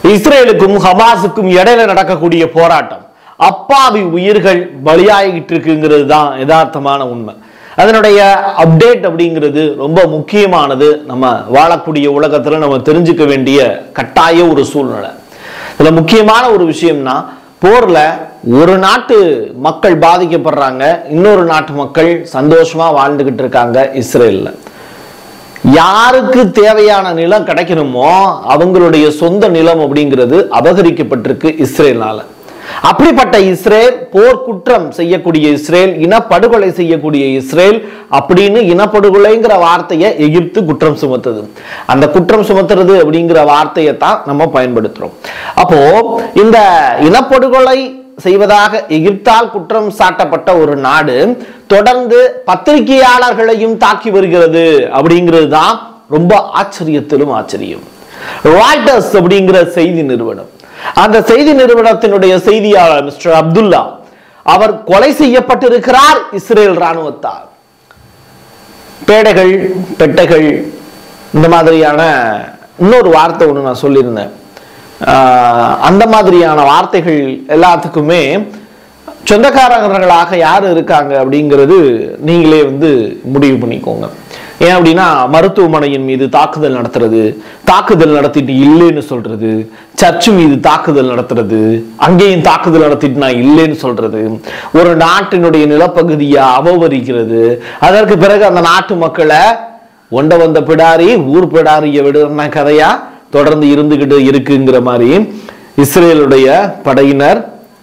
இஸ்ரேலுக்கும் ஹமாஸுக்கும் இடையில நடக்கக்கூடிய போராட்டம் அப்பாவி உயிர்கள் பலியாகிட்டு இருக்குங்கிறது தான் யதார்த்தமான உண்மை அதனுடைய அப்டேட் அப்படிங்கிறது ரொம்ப முக்கியமானது நம்ம வாழக்கூடிய உலகத்துல நம்ம தெரிஞ்சுக்க வேண்டிய கட்டாய ஒரு சூழ்நிலை இதுல முக்கியமான ஒரு விஷயம்னா போர்ல ஒரு நாட்டு மக்கள் பாதிக்கப்படுறாங்க இன்னொரு நாட்டு மக்கள் சந்தோஷமா வாழ்ந்துகிட்டு இருக்காங்க இஸ்ரேல்ல யாருக்கு தேவையான நிலம் கிடைக்கணுமோ அவங்களுடைய சொந்த நிலம் அப்படிங்கிறது அபகரிக்கப்பட்டிருக்கு இஸ்ரேல்னால அப்படிப்பட்ட இஸ்ரேல் போர் குற்றம் செய்யக்கூடிய இஸ்ரேல் இனப்படுகொலை செய்யக்கூடிய இஸ்ரேல் அப்படின்னு இனப்படுகொலைங்கிற வார்த்தையை எகிப்து குற்றம் சுமத்துது அந்த குற்றம் சுமத்துறது அப்படிங்கிற வார்த்தையை தான் நம்ம பயன்படுத்துறோம் அப்போ இந்த இனப்படுகொலை செய்வதாக எகிப்தால் குற்றம் சாட்டப்பட்ட ஒரு நாடு தொடர்ந்து பத்திரிகையாளர்களையும் தாக்கி வருகிறது அப்படிங்கிறது தான் ரொம்ப ஆச்சரியத்திலும் ஆச்சரியம் ராய்டர்ஸ் அப்படிங்கிற செய்தி நிறுவனம் அந்த செய்தி நிறுவனத்தினுடைய செய்தியாளர் மிஸ்டர் அப்துல்லா அவர் கொலை செய்யப்பட்டிருக்கிறார் இஸ்ரேல் ராணுவத்தால் பேடைகள் பெட்டைகள் இந்த மாதிரியான இன்னொரு வார்த்தை ஒன்று நான் சொல்லியிருந்தேன் ஆஹ் அந்த மாதிரியான வார்த்தைகள் எல்லாத்துக்குமே சொந்தக்காரர்களாக யார் இருக்காங்க அப்படிங்கிறது நீங்களே வந்து முடிவு பண்ணிக்கோங்க ஏன் அப்படின்னா மருத்துவமனையின் மீது தாக்குதல் நடத்துறது தாக்குதல் நடத்திட்டு இல்லைன்னு சொல்றது சர்ச்சு மீது தாக்குதல் நடத்துறது அங்கேயும் தாக்குதல் நடத்திட்டு நான் இல்லைன்னு சொல்றது ஒரு நாட்டினுடைய நிலப்பகுதியை அபகரிக்கிறது அதற்கு பிறகு அந்த நாட்டு மக்களை ஒண்ட வந்த பிடாரி ஊர் பிடாரிய விடுற கதையா தொடர்ந்து இருந்துகிட்டு இருக்குங்கிற மாதிரி இஸ்ரேலுடைய படையினர்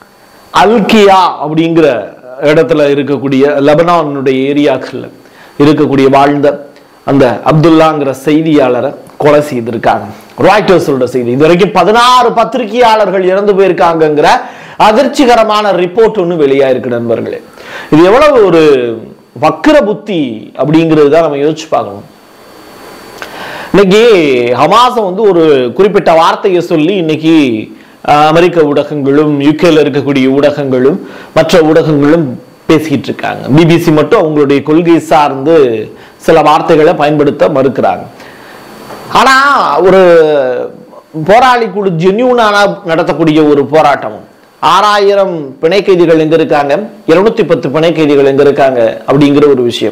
அல்கியா அப்படிங்கிற இடத்துல இருக்கக்கூடிய லெபனானுடைய ஏரியாக்கள்ல இருக்கக்கூடிய வாழ்ந்த அந்த அப்துல்லாங்கிற செய்தியாளரை கொலை செய்திருக்காங்க ராய்டர்ஸோட செய்தி இது வரைக்கும் பதினாறு பத்திரிகையாளர்கள் இறந்து போயிருக்காங்கங்கிற அதிர்ச்சிகரமான ரிப்போர்ட் ஒன்று வெளியாயிருக்கு நண்பர்களே இது எவ்வளவு ஒரு வக்கர புத்தி அப்படிங்கிறது தான் நம்ம யோசிச்சு பார்க்கணும் இன்னைக்கு ஹமாஸை வந்து ஒரு குறிப்பிட்ட வார்த்தையை சொல்லி இன்னைக்கு அஹ், அமெரிக்க ஊடகங்களும் யூகேல இருக்கக்கூடிய ஊடகங்களும் மற்ற ஊடகங்களும் பேசிக்கிட்டு இருக்காங்க பிபிசி மட்டும் அவங்களுடைய கொள்கை சார்ந்து சில வார்த்தைகளை பயன்படுத்த மறுக்கிறாங்க ஆனா ஒரு போராளி குழு ஜென்யூனான நடத்தக்கூடிய ஒரு போராட்டம் ஆறாயிரம் பிணை கைதிகள் எங்க இருக்காங்க இருநூத்தி பத்து பிணை கைதிகள் எங்க இருக்காங்க அப்படிங்கிற ஒரு விஷயம்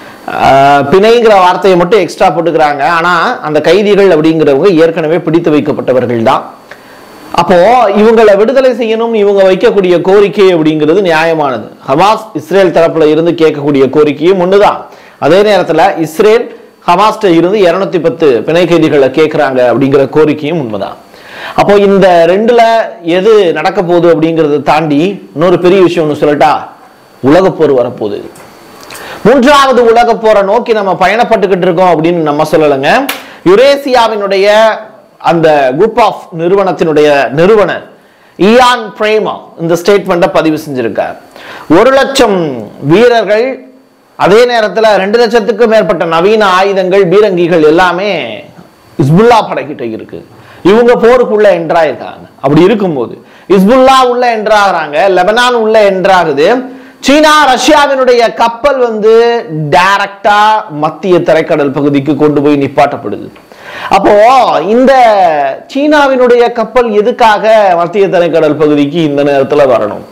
ஆஹ் பிணைங்கிற வார்த்தையை மட்டும் எக்ஸ்ட்ரா போட்டுக்கிறாங்க ஆனா அந்த கைதிகள் அப்படிங்கிறவங்க ஏற்கனவே பிடித்து வைக்கப்பட்டவர்கள் தான் அப்போ இவங்களை விடுதலை செய்யணும் இவங்க வைக்கக்கூடிய கோரிக்கை அப்படிங்கிறது நியாயமானது ஹமாஸ் இஸ்ரேல் தரப்புல இருந்து கேட்கக்கூடிய கோரிக்கையும் ஒண்ணுதான் அதே நேரத்துல இஸ்ரேல் ஹமாஸ்ட இருந்து இருநூத்தி பத்து பிணை கைதிகளை கேட்கறாங்க அப்படிங்கிற கோரிக்கையும் உண்மைதான் அப்போ இந்த ரெண்டுல எது நடக்க போகுது அப்படிங்கறத தாண்டி இன்னொரு பெரிய விஷயம் ஒன்று சொல்லட்டா உலகப்போர் வரப்போகுது மூன்றாவது உலக போரை நோக்கி நம்ம பயணப்பட்டுக்கிட்டு இருக்கோம் அப்படின்னு நம்ம சொல்லலைங்க யுரேசியாவினுடைய அந்த குரூப் ஆஃப் நிறுவனத்தினுடைய நிறுவனர் இயான் பிரேமா இந்த ஸ்டேட்மெண்ட்டை பதிவு செஞ்சிருக்கார் ஒரு லட்சம் வீரர்கள் அதே நேரத்துல ரெண்டு லட்சத்துக்கும் மேற்பட்ட நவீன ஆயுதங்கள் பீரங்கிகள் எல்லாமே இஸ்புல்லா படைக்கிட்ட இருக்கு இவங்க போருக்குள்ள என்ட்ராயிருக்காங்க அப்படி இருக்கும்போது இஸ்புல்லா உள்ள என்ட்ராகிறாங்க லெபனான் உள்ள என்ட்ராகுது சீனா ரஷ்யாவினுடைய கப்பல் வந்து டைரக்டா மத்திய தரைக்கடல் பகுதிக்கு கொண்டு போய் நிப்பாட்டப்படுது அப்போ இந்த சீனாவினுடைய கப்பல் எதுக்காக மத்திய தரைக்கடல் பகுதிக்கு இந்த நேரத்துல வரணும்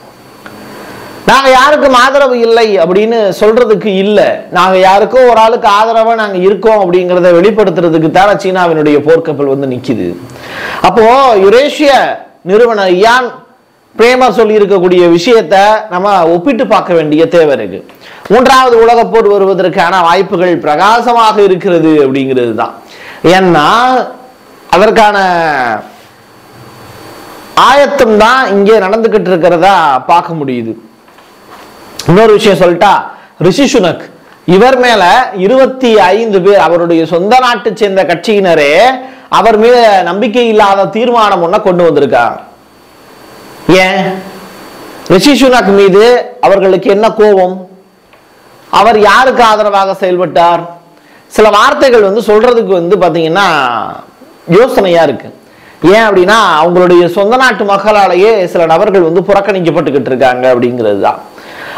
நாங்க யாருக்கும் ஆதரவு இல்லை அப்படின்னு சொல்றதுக்கு இல்ல நாங்க யாருக்கோ ஒரு ஆளுக்கு ஆதரவா நாங்க இருக்கோம் அப்படிங்கறத வெளிப்படுத்துறதுக்கு தானே சீனாவினுடைய போர்க்கப்பல் வந்து நிக்குது அப்போ யுரேஷிய நிறுவன இயான் பிரேமர் சொல்லி இருக்கக்கூடிய விஷயத்த நம்ம ஒப்பிட்டு பார்க்க வேண்டிய தேவை இருக்கு மூன்றாவது உலகப் போர் வருவதற்கான வாய்ப்புகள் பிரகாசமாக இருக்கிறது அப்படிங்கிறது தான் ஏன்னா அதற்கான ஆயத்தம் தான் இங்கே நடந்துகிட்டு இருக்கிறதா பார்க்க முடியுது இன்னொரு விஷயம் சொல்லிட்டா ரிஷி சுனக் இவர் மேல இருபத்தி ஐந்து பேர் அவருடைய சொந்த நாட்டு சேர்ந்த கட்சியினரே அவர் மீது நம்பிக்கை இல்லாத தீர்மானம் ஒண்ண கொண்டு வந்திருக்காங்க ஏன் ரிஷி சுனக் மீது அவர்களுக்கு என்ன கோபம் அவர் யாருக்கு ஆதரவாக செயல்பட்டார் சில வார்த்தைகள் வந்து சொல்றதுக்கு வந்து பாத்தீங்கன்னா யோசனையா இருக்கு ஏன் அப்படின்னா அவங்களுடைய சொந்த நாட்டு மக்களாலேயே சில நபர்கள் வந்து புறக்கணிக்கப்பட்டுக்கிட்டு இருக்காங்க அப்படிங்கிறது தான்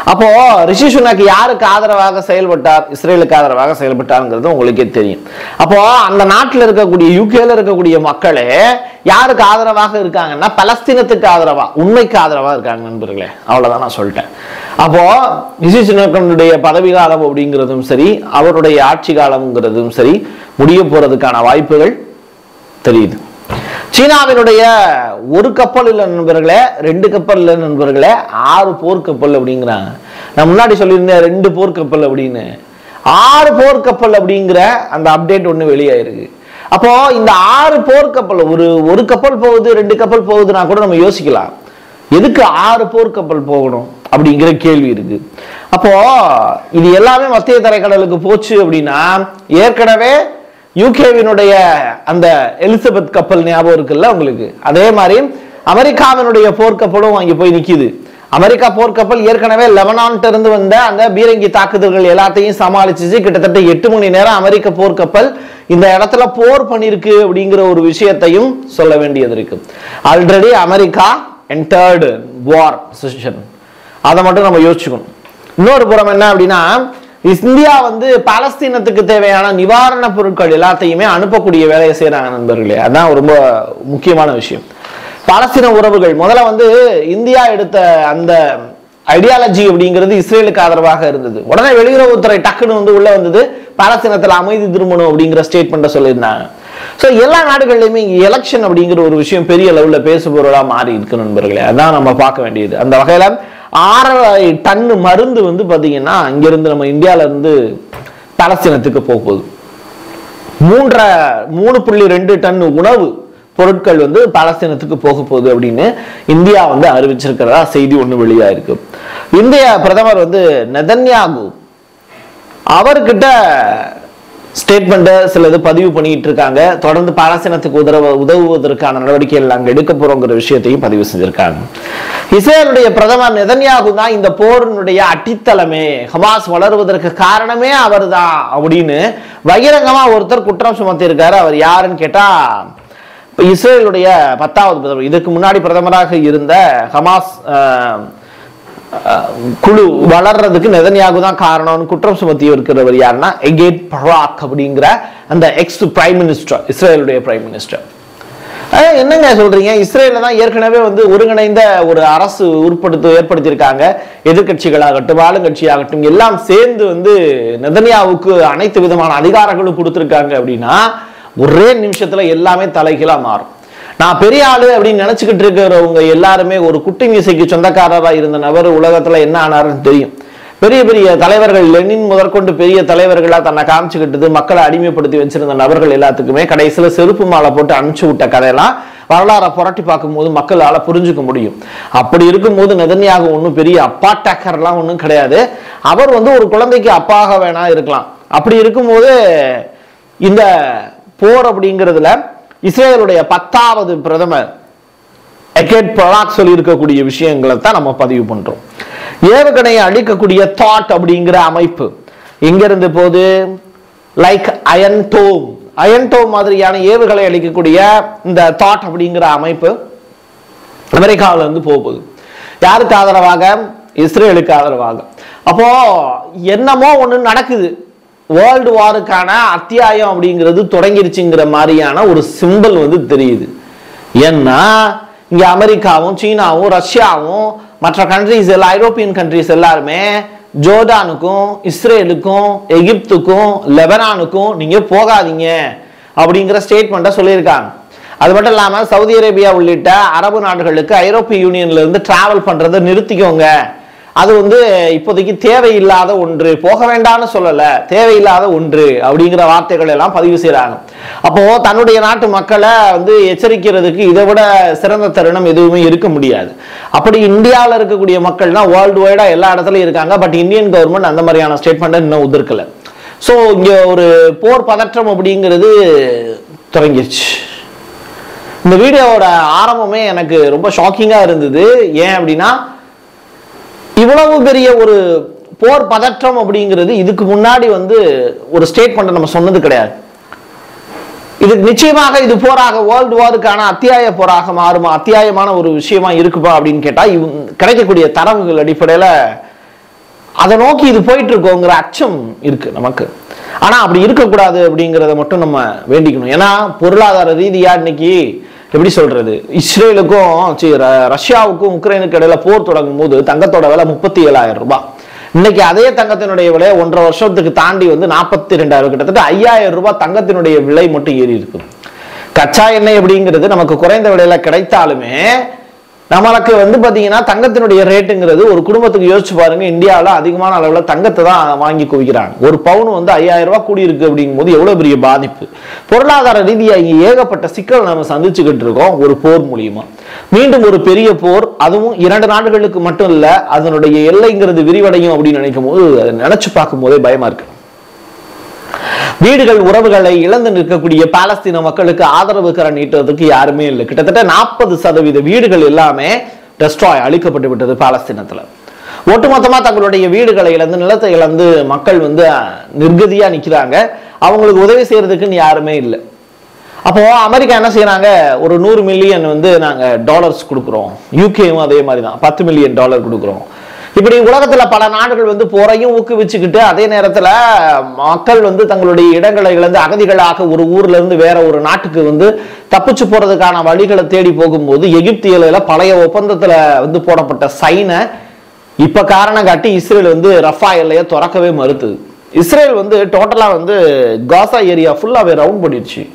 அப்போ ரிஷி சுனக் யாருக்கு ஆதரவாக செயல்பட்டார் இஸ்ரேலுக்கு ஆதரவாக செயல்பட்டாருங்கிறது உங்களுக்கே தெரியும் அப்போ அந்த நாட்டில் இருக்கக்கூடிய யூகேல இருக்கக்கூடிய மக்களே யாருக்கு ஆதரவாக இருக்காங்கன்னா பலஸ்தீனத்துக்கு ஆதரவா உண்மைக்கு ஆதரவா இருக்காங்க நண்பர்களே அவ்வளவுதான் நான் சொல்லிட்டேன் அப்போ ரிஷி சுனக்கனுடைய பதவி காலம் அப்படிங்கிறதும் சரி அவருடைய ஆட்சி காலம்ங்கிறதும் சரி முடிய போறதுக்கான வாய்ப்புகள் தெரியுது சீனாவினுடைய ஒரு கப்பல் இல்லை நண்பர்களே ரெண்டு கப்பல் இல்லை நண்பர்களே ஆறு போர்க்கப்பல் அப்படிங்கிறாங்க நான் முன்னாடி சொல்லியிருந்தேன் ரெண்டு போர்க்கப்பல் அப்படின்னு ஆறு போர்க்கப்பல் அப்படிங்கிற அந்த அப்டேட் ஒன்று வெளியாயிருக்கு அப்போ இந்த ஆறு போர்க்கப்பல் ஒரு ஒரு கப்பல் போகுது ரெண்டு கப்பல் போகுதுன்னா கூட நம்ம யோசிக்கலாம் எதுக்கு ஆறு போர்க்கப்பல் போகணும் அப்படிங்கிற கேள்வி இருக்கு அப்போ இது எல்லாமே மத்திய தரைக்கடலுக்கு போச்சு அப்படின்னா ஏற்கனவே யூகேவினுடைய அந்த எலிசபெத் கப்பல் ஞாபகம் இருக்குல்ல உங்களுக்கு அதே மாதிரி அமெரிக்காவினுடைய போர்க்கப்பலும் அங்கே போய் நிக்குது அமெரிக்கா போர்க்கப்பல் ஏற்கனவே லெபனான்ட்ட இருந்து வந்த அந்த பீரங்கி தாக்குதல்கள் எல்லாத்தையும் சமாளிச்சுச்சு கிட்டத்தட்ட எட்டு மணி நேரம் அமெரிக்க போர்க்கப்பல் இந்த இடத்துல போர் பண்ணிருக்கு அப்படிங்கிற ஒரு விஷயத்தையும் சொல்ல வேண்டியது இருக்கு already America entered war position அதை மட்டும் நம்ம யோசிச்சுக்கணும் இன்னொரு புறம் என்ன அப்படின்னா இந்தியா வந்து பாலஸ்தீனத்துக்கு தேவையான நிவாரண பொருட்கள் எல்லாத்தையுமே அனுப்பக்கூடிய வேலையை செய்யறாங்க நண்பர்களே அதான் ரொம்ப முக்கியமான விஷயம் பாலஸ்தீன உறவுகள் முதல்ல வந்து இந்தியா எடுத்த அந்த ஐடியாலஜி அப்படிங்கிறது இஸ்ரேலுக்கு ஆதரவாக இருந்தது உடனே வெளியுறவுத்துறை டக்குன்னு வந்து உள்ள வந்தது பாலஸ்தீனத்தில் அமைதி திரும்பணும் அப்படிங்கிற ஸ்டேட்மெண்ட்டை சொல்லியிருந்தாங்க ஸோ எல்லா நாடுகள்லையுமே இங்கே எலெக்ஷன் அப்படிங்கிற ஒரு விஷயம் பெரிய லெவலில் பேசுபொருளாக மாறி இருக்கு நண்பர்களே அதான் நம்ம பார்க்க வேண்டியது அந்த வகையில் ஆறரை டன்னு மருந்து வந்து பார்த்தீங்கன்னா இங்கிருந்து நம்ம இந்தியால இருந்து பாலஸ்தீனத்துக்கு போக போகுது மூன்றரை மூணு புள்ளி ரெண்டு டன் உணவு பொருட்கள் வந்து பாலஸ்தீனத்துக்கு போக போகுது அப்படின்னு இந்தியா வந்து அறிவிச்சிருக்கிறதா செய்தி ஒன்று வெளியாயிருக்கு இந்திய பிரதமர் வந்து நெதன்யாகு அவர்கிட்ட ஸ்டேட்மெண்ட்டை சிலது பதிவு பண்ணிட்டு இருக்காங்க தொடர்ந்து பாலஸ்தீனத்துக்கு உதவ உதவுவதற்கான நடவடிக்கைகள் நாங்கள் எடுக்க போறோங்கிற விஷயத்தையும் பதிவு செஞ்சிருக்காங்க இஸ்ரேலுடைய பிரதமர் நெதன்யாகு தான் இந்த போரினுடைய அடித்தளமே ஹமாஸ் வளருவதற்கு காரணமே அவர்தான் அப்படின்னு பகிரங்கமா ஒருத்தர் குற்றம் சுமத்தியிருக்காரு அவர் யாருன்னு கேட்டா இப்ப இஸ்ரேலுடைய பத்தாவது பிரதமர் இதுக்கு முன்னாடி பிரதமராக இருந்த ஹமாஸ் அஹ், அஹ், குழு வளர்றதுக்கு நெதன்யாகு தான் காரணம்னு குற்றம் சுமத்தி இருக்கிறவர் யாருன்னா எகேட் பராக் அப்படிங்கிற அந்த எக்ஸ் பிரைம் மினிஸ்டர் இஸ்ரேலுடைய பிரைம் மினிஸ்டர் அஹ், என்னங்க சொல்றீங்க இஸ்ரேல தான் ஏற்கனவே வந்து ஒருங்கிணைந்த ஒரு அரசு உட்படுத்த ஏற்படுத்தியிருக்காங்க எதிர்க்கட்சிகளாகட்டும் ஆளுங்கட்சியாகட்டும் எல்லாம் சேர்ந்து வந்து நெதன்யாவுக்கு அனைத்து விதமான அதிகாரங்களும் கொடுத்துருக்காங்க அப்படின்னா ஒரே நிமிஷத்துல எல்லாமே தலைகீழா மாறும் நான் பெரிய ஆளு அப்படின்னு நினைச்சுக்கிட்டு இருக்கிறவங்க எல்லாருமே ஒரு குட்டி மீசைக்கு சொந்தக்காரரா இருந்த நபர் உலகத்துல என்ன ஆனாருன்னு தெரியும் பெரிய பெரிய தலைவர்கள் லெனின் முதற்கொண்டு பெரிய தலைவர்களா தன்னை காமிச்சுக்கிட்டது மக்களை அடிமைப்படுத்தி வச்சிருந்த நபர்கள் எல்லாத்துக்குமே கடைசியில செருப்பு மாலை போட்டு அனுப்பிச்சு விட்ட கதையெல்லாம் வரலாறை புரட்டி பார்க்கும்போது மக்களால புரிஞ்சுக்க முடியும் அப்படி இருக்கும்போது நெதன்யாக ஒன்றும் பெரிய அப்பா டேக்கர்லாம் ஒன்றும் கிடையாது அவர் வந்து ஒரு குழந்தைக்கு அப்பாக வேணா இருக்கலாம் அப்படி இருக்கும்போது இந்த போர் அப்படிங்கிறதுல இஸ்ரேலுடைய பத்தாவது பிரதமர் எகேட் பராக் சொல்லி இருக்கக்கூடிய விஷயங்களை தான் நம்ம பதிவு பண்றோம் ஏவுகணையை அழிக்கக்கூடிய தாட் அப்படிங்கிற அமைப்பு எங்க இருந்து போகுது like iron dome iron dome மாதிரியான ஏவுகளை அளிக்கக்கூடிய இந்த தாட் அப்படிங்கிற அமைப்பு அமெரிக்காவில இருந்து போக போகுது யாருக்கு ஆதரவாக இஸ்ரேலுக்கு ஆதரவாக அப்போ என்னமோ ஒண்ணு நடக்குது வேர்ல்டு வாருக்கான அத்தியாயம் அப்படிங்கிறது தொடங்கிருச்சுங்கிற மாதிரியான ஒரு சிம்பல் வந்து தெரியுது ஏன்னா இங்க அமெரிக்காவும் சீனாவும் ரஷ்யாவும் மற்ற கண்ட்ரிஸ் எல்லாம் ஐரோப்பியன் கண்ட்ரிஸ் எல்லாருமே ஜோர்டானுக்கும் இஸ்ரேலுக்கும் எகிப்துக்கும் லெபனானுக்கும் நீங்க போகாதீங்க அப்படிங்கிற ஸ்டேட்மெண்ட்டை சொல்லியிருக்காங்க அது மட்டும் இல்லாம சவுதி அரேபியா உள்ளிட்ட அரபு நாடுகளுக்கு ஐரோப்பிய யூனியன்ல இருந்து டிராவல் பண்றதை நிறுத்திக்கோங்க அது வந்து இப்போதைக்கு தேவையில்லாத ஒன்று போக வேண்டாம்னு சொல்லல தேவையில்லாத ஒன்று அப்படிங்கிற வார்த்தைகள் எல்லாம் பதிவு செய்றாங்க அப்போ தன்னுடைய நாட்டு மக்களை வந்து எச்சரிக்கிறதுக்கு இதை விட சிறந்த தருணம் எதுவுமே இருக்க முடியாது அப்படி இந்தியாவில் இருக்கக்கூடிய மக்கள்னா வேர்ல்டு வைடா எல்லா இடத்துலயும் இருக்காங்க பட் இந்தியன் கவர்மெண்ட் அந்த மாதிரியான ஸ்டேட்மெண்ட்டை இன்னும் உதிர்க்கல ஸோ இங்க ஒரு போர் பதற்றம் அப்படிங்கிறது தொடங்கிருச்சு இந்த வீடியோவோட ஆரம்பமே எனக்கு ரொம்ப ஷாக்கிங்காக இருந்தது ஏன் அப்படின்னா இவ்வளவு பெரிய ஒரு போர் பதற்றம் அப்படிங்கிறது இதுக்கு முன்னாடி வந்து ஒரு ஸ்டேட்மெண்ட் நம்ம சொன்னது கிடையாது இது நிச்சயமாக இது போராக வேர்ல்டு வாருக்கான அத்தியாய போராக மாறுமா அத்தியாயமான ஒரு விஷயமா இருக்குப்பா அப்படின்னு கேட்டா இவங்க கிடைக்கக்கூடிய தரவுகள் அடிப்படையில அதை நோக்கி இது போயிட்டு இருக்கோங்கிற அச்சம் இருக்கு நமக்கு ஆனா அப்படி இருக்கக்கூடாது அப்படிங்கிறத மட்டும் நம்ம வேண்டிக்கணும் ஏன்னா பொருளாதார ரீதியா இன்னைக்கு எப்படி சொல்றது இஸ்ரேலுக்கும் சி, ர- ரஷ்யாவுக்கும் உக்ரைனுக்கு இடையில போர் தொடங்கும் போது தங்கத்தோட விலை முப்பத்தி ஏழாயிரம் ரூபாய் இன்னைக்கு அதே தங்கத்தினுடைய விலை ஒன்றரை வருஷத்துக்கு தாண்டி வந்து நாற்பத்தி ரெண்டாயிரம் கிட்டத்தட்ட ஐயாயிரம் ரூபாய் தங்கத்தினுடைய விலை மட்டும் ஏறி இருக்கு கச்சா எண்ணெய் அப்படிங்கிறது நமக்கு குறைந்த விலையில கிடைத்தாலுமே நம்மளுக்கு வந்து பாத்தீங்கன்னா தங்கத்தினுடைய ரேட்டுங்கிறது ஒரு குடும்பத்துக்கு யோசிச்சு பாருங்க இந்தியாவில் அதிகமான அளவுல தங்கத்தை தான் வாங்கி குவிக்கிறாங்க ஒரு பவுன் வந்து ஐயாயிரம் ரூபாய் கூடி இருக்கு அப்படிங்கும் போது எவ்வளவு பெரிய பாதிப்பு பொருளாதார ரீதியா இங்க ஏகப்பட்ட சிக்கல் நம்ம சந்திச்சுக்கிட்டு இருக்கோம் ஒரு போர் மூலியமா மீண்டும் ஒரு பெரிய போர் அதுவும் இரண்டு நாடுகளுக்கு மட்டும் இல்ல அதனுடைய எல்லைங்கிறது விரிவடையும் அப்படின்னு நினைக்கும் போது அதை நினைச்சு பார்க்கும் போதே பயமா இருக்கு வீடுகள் உறவுகளை இழந்து நிற்கக்கூடிய பாலஸ்தீன மக்களுக்கு ஆதரவு கர நீட்டுவதற்கு யாருமே இல்லை கிட்டத்தட்ட நாற்பது சதவீத வீடுகள் எல்லாமே டெஸ்ட்ராய் அழிக்கப்பட்டு விட்டது பாலஸ்தீனத்துல ஒட்டுமொத்தமா தங்களுடைய வீடுகளை இழந்து நிலத்தை இழந்து மக்கள் வந்து நிர்கதியா நிக்கிறாங்க அவங்களுக்கு உதவி செய்யறதுக்குன்னு யாருமே இல்லை அப்போ அமெரிக்கா என்ன செய்யறாங்க ஒரு நூறு மில்லியன் வந்து நாங்க டாலர்ஸ் கொடுக்குறோம் யூகேவும் அதே மாதிரி தான் பத்து மில்லியன் டாலர் கொடுக்குறோம் இப்படி உலகத்துல பல நாடுகள் வந்து போரையும் ஊக்குவிச்சுக்கிட்டு அதே நேரத்துல மக்கள் வந்து தங்களுடைய இடங்களை இழந்து அகதிகளாக ஒரு ஊர்ல இருந்து வேற ஒரு நாட்டுக்கு வந்து தப்பிச்சு போறதுக்கான வழிகளை தேடி போகும்போது எகிப்தியல பழைய ஒப்பந்தத்துல வந்து போடப்பட்ட சைனை இப்ப காரணம் காட்டி இஸ்ரேல் வந்து ரஃபா எல்லையை திறக்கவே மறுத்துது இஸ்ரேல் வந்து டோட்டலா வந்து காசா ஏரியா ஃபுல்லாவே ரவுண்ட் பண்ணிடுச்சு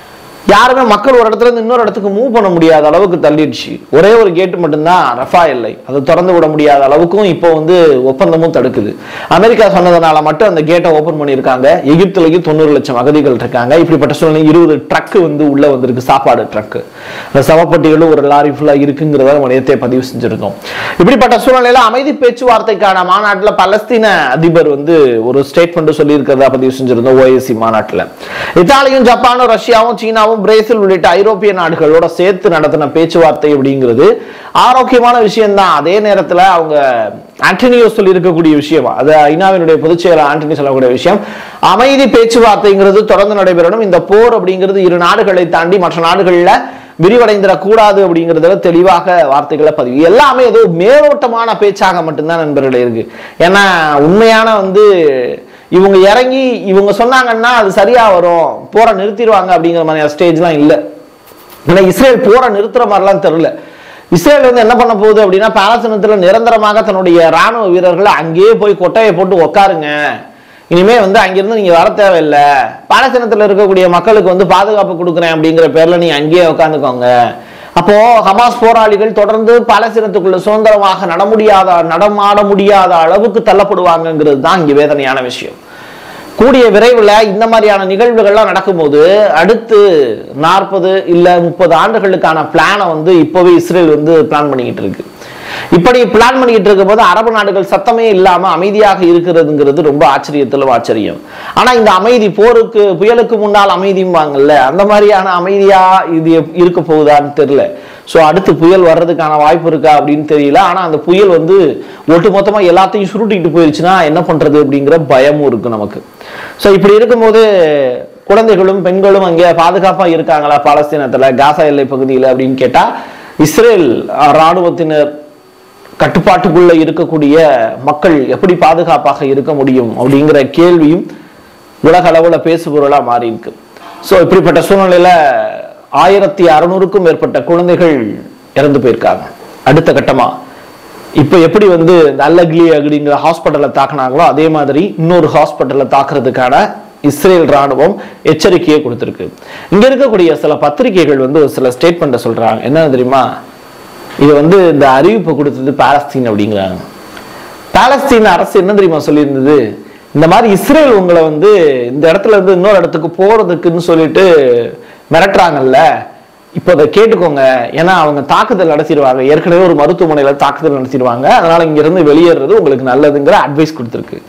யாருமே மக்கள் ஒரு இடத்துல இருந்து இன்னொரு இடத்துக்கு மூவ் பண்ண முடியாத அளவுக்கு தள்ளிடுச்சு ஒரே ஒரு கேட் மட்டும்தான் ரஃபா எல்லை அதை திறந்து விட முடியாத அளவுக்கும் இப்போ வந்து ஒப்பந்தமும் தடுக்குது அமெரிக்கா சொன்னதுனால மட்டும் அந்த கேட்டை ஓபன் பண்ணியிருக்காங்க எகிப்துலயும் தொண்ணூறு லட்சம் அகதிகள் இருக்காங்க இப்படிப்பட்ட சூழ்நிலை இருபது ட்ரக் வந்து உள்ள வந்திருக்கு சாப்பாடு ட்ரக் அந்த சவப்பட்டிகளும் ஒரு லாரி ஃபுல்லா இருக்குங்கிறத நம்ம நேரத்தை பதிவு செஞ்சிருந்தோம் இப்படிப்பட்ட சூழ்நிலையில அமைதி பேச்சுவார்த்தைக்கான மாநாட்டுல பலஸ்தீன அதிபர் வந்து ஒரு ஸ்டேட்மெண்ட் சொல்லி இருக்கிறதா பதிவு செஞ்சிருந்தோம் ஓஎஸ்சி மாநாட்டுல இத்தாலியும் ஜப்பானும் ரஷ்யாவும் சீனாவும் பிரேசில் உள்ளிட்ட ஐரோப்பிய நாடுகளோட சேர்த்து நடத்தின பேச்சுவார்த்தை அப்படிங்கிறது ஆரோக்கியமான விஷயம்தான் அதே நேரத்துல அவங்க ஆண்டனியோ சொல்லி இருக்கக்கூடிய விஷயம் அது ஐநாவினுடைய பொதுச் செயலர் ஆண்டனி சொல்லக்கூடிய விஷயம் அமைதி பேச்சுவார்த்தைங்கிறது தொடர்ந்து நடைபெறணும் இந்த போர் அப்படிங்கிறது இரு நாடுகளை தாண்டி மற்ற நாடுகள்ல விரிவடைந்திடக்கூடாது அப்படிங்கிறதுல தெளிவாக வார்த்தைகளை பதிவு எல்லாமே ஏதோ மேலோட்டமான பேச்சாக மட்டும்தான் நண்பர்களே இருக்கு ஏன்னா உண்மையான வந்து இவங்க இறங்கி இவங்க சொன்னாங்கன்னா அது சரியா வரும் போரை நிறுத்திடுவாங்க அப்படிங்கிற மாதிரி ஸ்டேஜ்லாம் இல்லை ஏன்னா இஸ்ரேல் போரை நிறுத்துற மாதிரிலாம் தெரியல இஸ்ரேல் வந்து என்ன பண்ண போகுது அப்படின்னா பாலஸ்தீனத்துல நிரந்தரமாக தன்னுடைய ராணுவ வீரர்களை அங்கேயே போய் கொட்டையை போட்டு உட்காருங்க இனிமே வந்து அங்கிருந்து நீங்க வர தேவையில்லை பாலஸ்தீனத்துல இருக்கக்கூடிய மக்களுக்கு வந்து பாதுகாப்பு கொடுக்குறேன் அப்படிங்கிற பேர்ல நீங்க அங்கேயே உட்காந்துக்கோங்க அப்போ ஹமாஸ் போராளிகள் தொடர்ந்து பாலஸ்தீனத்துக்குள்ள சுதந்திரமாக நட முடியாத நடமாட முடியாத அளவுக்கு தள்ளப்படுவாங்கங்கிறது தான் இங்க வேதனையான விஷயம் கூடிய விரைவில் இந்த மாதிரியான நிகழ்வுகள்லாம் நடக்கும்போது அடுத்து நாற்பது இல்ல முப்பது ஆண்டுகளுக்கான பிளானை வந்து இப்போவே இஸ்ரேல் வந்து பிளான் பண்ணிக்கிட்டு இருக்கு இப்படி பிளான் பண்ணிக்கிட்டு இருக்கும்போது அரபு நாடுகள் சத்தமே இல்லாம அமைதியாக இருக்கிறதுங்கிறது ரொம்ப ஆச்சரியத்திலும் ஆச்சரியம் ஆனா இந்த அமைதி போருக்கு புயலுக்கு முன்னால் அமைதியும்பாங்கல்ல அந்த மாதிரியான அமைதியா இது எப்- இருக்க போகுதான்னு தெரியல ஸோ அடுத்து புயல் வர்றதுக்கான வாய்ப்பு இருக்கா அப்படின்னு தெரியல ஆனா அந்த புயல் வந்து ஒட்டுமொத்தமா எல்லாத்தையும் சுருட்டிட்டு போயிருச்சுன்னா என்ன பண்றது அப்படிங்கிற பயமும் இருக்கு நமக்கு ஸோ இப்படி இருக்கும்போது குழந்தைகளும் பெண்களும் அங்கே பாதுகாப்பா இருக்காங்களா பாலஸ்தீனத்துல காசா எல்லை பகுதியில் அப்படின்னு கேட்டா இஸ்ரேல் அஹ், ராணுவத்தினர் கட்டுப்பாட்டுக்குள்ள இருக்கக்கூடிய மக்கள் எப்படி பாதுகாப்பாக இருக்க முடியும் அப்படிங்கிற கேள்வியும் உலக அளவுல பேசுபொருளா மாறி இருக்கு ஸோ இப்படிப்பட்ட சூழ்நிலையில ஆயிரத்தி அறுநூறுக்கும் மேற்பட்ட குழந்தைகள் இறந்து போயிருக்காங்க அடுத்த கட்டமா இப்ப எப்படி வந்து இந்த அல்லக்லி அப்படிங்கிற ஹாஸ்பிட்டலை தாக்குனாங்களோ அதே மாதிரி இன்னொரு ஹாஸ்பிட்டலை தாக்குறதுக்கான இஸ்ரேல் ராணுவம் எச்சரிக்கையை கொடுத்திருக்கு இங்க இருக்கக்கூடிய சில பத்திரிகைகள் வந்து ஒரு சில ஸ்டேட்மெண்ட்டை சொல்றாங்க என்ன தெரியுமா இது வந்து இந்த அறிவிப்பு கொடுத்தது பாலஸ்தீன் அப்படிங்கிறாங்க பாலஸ்தீன் அரசு என்ன தெரியுமா சொல்லியிருந்தது இந்த மாதிரி இஸ்ரேல் உங்களை வந்து இந்த இடத்துல இருந்து இன்னொரு இடத்துக்கு போறதுக்குன்னு சொல்லிட்டு மிரட்டுறாங்கல்ல இப்போ அதை கேட்டுக்கோங்க ஏன்னா அவங்க தாக்குதல் நடத்திடுவாங்க ஏற்கனவே ஒரு மருத்துவமனையில தாக்குதல் நடத்திடுவாங்க அதனால இங்க இருந்து வெளியேறது உங்களுக்கு நல்லதுங்கிற அட்வைஸ் கொடுத்துருக்கு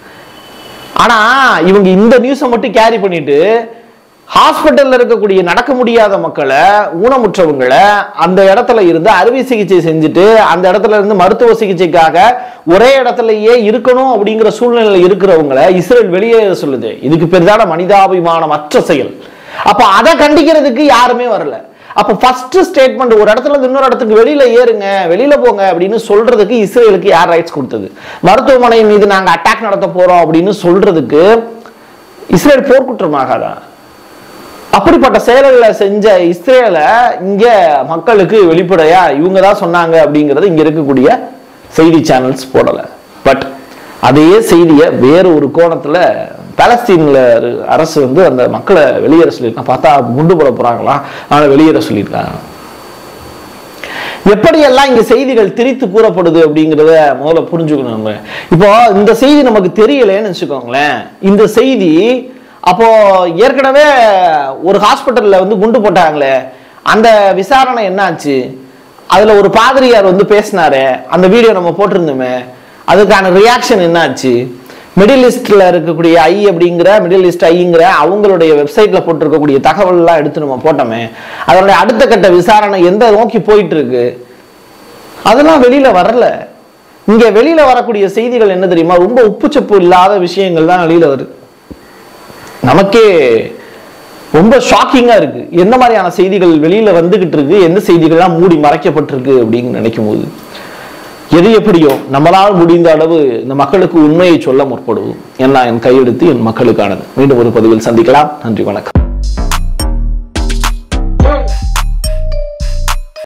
ஆனா இவங்க இந்த நியூஸை மட்டும் கேரி பண்ணிட்டு ஹாஸ்பிட்டல்ல இருக்கக்கூடிய நடக்க முடியாத மக்களை ஊனமுற்றவங்களை அந்த இடத்துல இருந்து அறுவை சிகிச்சை செஞ்சுட்டு அந்த இடத்துல இருந்து மருத்துவ சிகிச்சைக்காக ஒரே இடத்துலயே இருக்கணும் அப்படிங்கிற சூழ்நிலையில இருக்கிறவங்களை இஸ்ரேல் வெளியேற சொல்லுது இதுக்கு பெரிதான மனிதாபிமானமற்ற செயல் அப்ப அதை கண்டிக்கிறதுக்கு யாருமே வரல அப்ப ஃபர்ஸ்ட் ஸ்டேட்மெண்ட் ஒரு இடத்துல இருந்து இன்னொரு இடத்துக்கு வெளியில ஏறுங்க வெளியில போங்க அப்படின்னு சொல்றதுக்கு இஸ்ரேலுக்கு யார் ரைட்ஸ் கொடுத்தது மருத்துவமனை மீது நாங்க அட்டாக் நடத்த போறோம் அப்படின்னு சொல்றதுக்கு இஸ்ரேல் போர்க்குற்றமாகாதா அப்படிப்பட்ட செயல்களை செஞ்ச இஸ்ரேலை இங்க மக்களுக்கு வெளிப்படையா இவங்க தான் சொன்னாங்க அப்படிங்கறது இங்க இருக்கக்கூடிய செய்தி சேனல்ஸ் போடல பட் அதே செய்தியை வேற ஒரு கோணத்துல பாலஸ்தீன்ல இரு- அரசு வந்து அந்த மக்களை வெளியேற சொல்லியிருக்காங்க பார்த்தா குண்டு போட போறாங்களாம் அதனால வெளியேற சொல்லியிருக்காங்க எப்படியெல்லாம் இங்க செய்திகள் திரித்து கூறப்படுது அப்படிங்கிறத முதல்ல புரிஞ்சுக்கணும் நம்ம இப்போ இந்த செய்தி நமக்கு தெரியலைன்னு வச்சுக்கோங்களேன் இந்த செய்தி அப்போ ஏற்கனவே ஒரு ஹாஸ்பிட்டல்ல வந்து குண்டு போட்டாங்களே அந்த விசாரணை என்னாச்சு அதுல ஒரு பாதிரியார் வந்து பேசினாரு அந்த வீடியோ நம்ம போட்டிருந்தோமே அதுக்கான ரியாக்ஷன் என்னாச்சு மிடில் ஈஸ்ட்ல இருக்கக்கூடிய ஐ அப்படிங்கிற மிடில் ஈஸ்ட் ஐங்கிற அவங்களுடைய வெப்சைட்ல போட்டிருக்கக்கூடிய தகவல் எல்லாம் எடுத்து நம்ம போட்டோமே அதனுடைய அடுத்த கட்ட விசாரணை எந்த நோக்கி போயிட்டு இருக்கு அதெல்லாம் வெளியில வரல இங்க வெளியில வரக்கூடிய செய்திகள் என்ன தெரியுமா ரொம்ப உப்புச்சப்பு இல்லாத விஷயங்கள் தான் வெளியில வருது நமக்கே ரொம்ப ஷாக்கிங்கா இருக்கு எந்த மாதிரியான செய்திகள் வெளியில வந்துகிட்டு இருக்கு எந்த செய்திகள்லாம் மூடி மறைக்கப்பட்டிருக்கு அப்படின்னு நினைக்கும் போது எது எப்படியோ நம்மளால் முடிந்த அளவு இந்த மக்களுக்கு உண்மையை சொல்ல முற்படுவோம் என்ன என் கையெழுத்து என் மக்களுக்கானது மீண்டும் ஒரு பதிவில் சந்திக்கலாம் நன்றி வணக்கம்